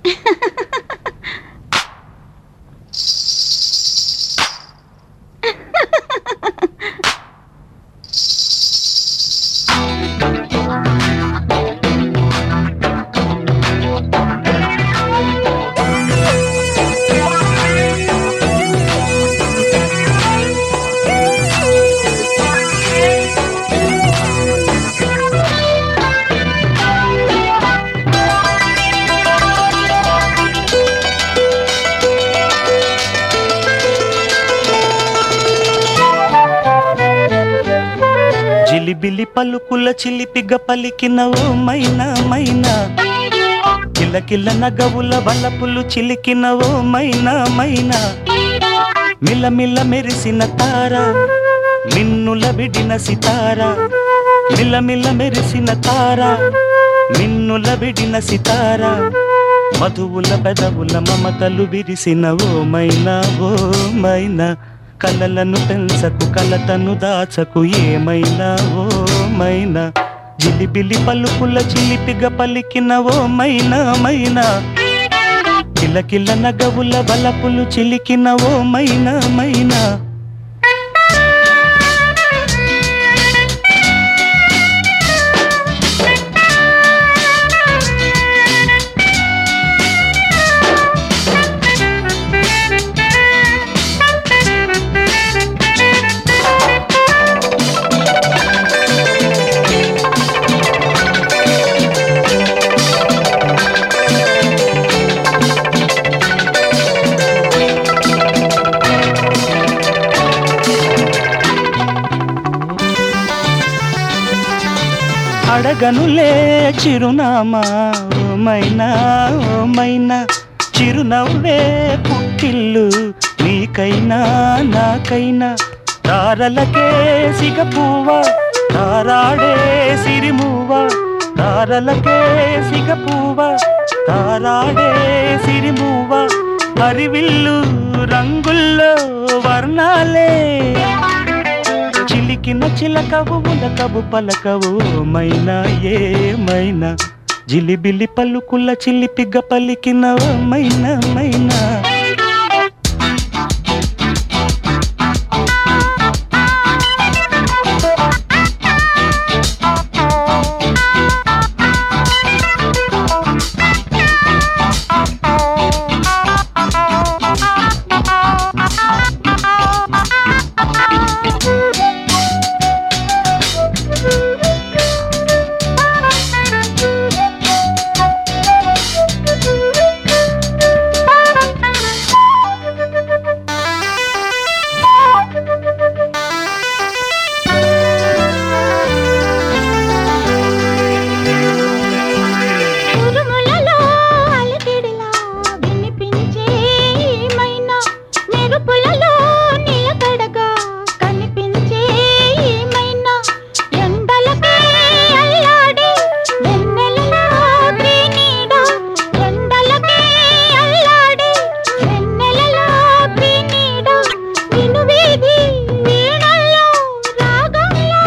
జిలిబిలి పలుకుల చిలిపిగ పలికిన ఓ మైనా మైనా కిలకిల నగవుల వలపులు చిలికిన ఓ మైనా మైనా మిలమిల మెరిసిన తార మిన్నుల విడిన సితార మిలమిల మెరిసిన తార మిన్నుల విడిన సితార మధువుల పెదవుల మమతలు విరిసిన ఓ మైనా ఓ మైనా కలలను పెంచకు కలతను దాచకు ఏమైనా ఓ మైనా జిలిబిలి పలుకుల చిలిపిగ పలికిన ఓ మైనా మైనా కిలకిల నగవుల బలపులు చిలికిన ఓ మైనా మైనా అడగనులే చిరునామా ఓ మైనా ఓ మైనా చిరునవ్వే పుట్టిల్లు నీకైనా నాకైనా తారలకే సిగపువ్వ తారాడే సిరిమువ్వ తారలకే సిగపువ్వ తారాడే సిరిమువ్వ హరివిల్లు రంగుల్లో వర్ణాలే చిలికిన చిలకవు ములకవు పలకవు మైనా ఏమైనా జిలిబిలి పలుకుల చిలిపిగ పలికిన ఓ మైనా మైనా ఉరుములలో అలకిడిలా వినిపించే ఏమైనా మెరుపులలో నిలకడగా కనిపించే ఏమైనా ఎండలకే అల్లాడే వెన్నెలలో నీడ ఎండలకే అల్లాడే వెన్నెలలో నీడ వినువీధి వీణల్లో రాగంలో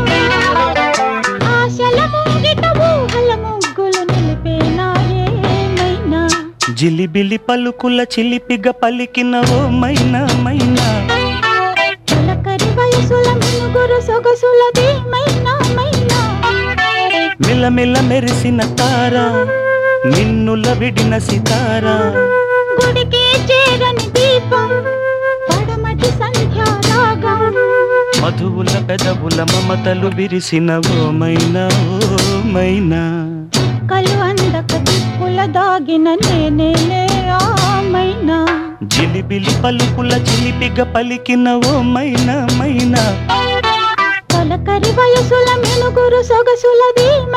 ఆశల మూగిట ఊహల ముగ్గులు నిలిపేనా ఏమైనా జిలిబిలి పలుకుల చిలిపిగ పలికిన ఓ మైనా మైనా చిలకరి వయసుల మినుగురు సొగసులది మైనా మైనా మిలమిల మెరిసిన తార నిన్నుల విడిన సితార గుడికి చేరని దీపం పడమటి సంధ్యా రాగం మధువుల పెదవుల మమతలు విరిసిన ఓ మైనా ఓ మైనా కలు అందక దిక్కుల దాగిన నేనేలే ఆమైనా జిలిబిలి పలుకుల చిలిపిగ పలికిన ఓ మైనా మైనా తొలకరి వయసుల మినుగురు సొగసులది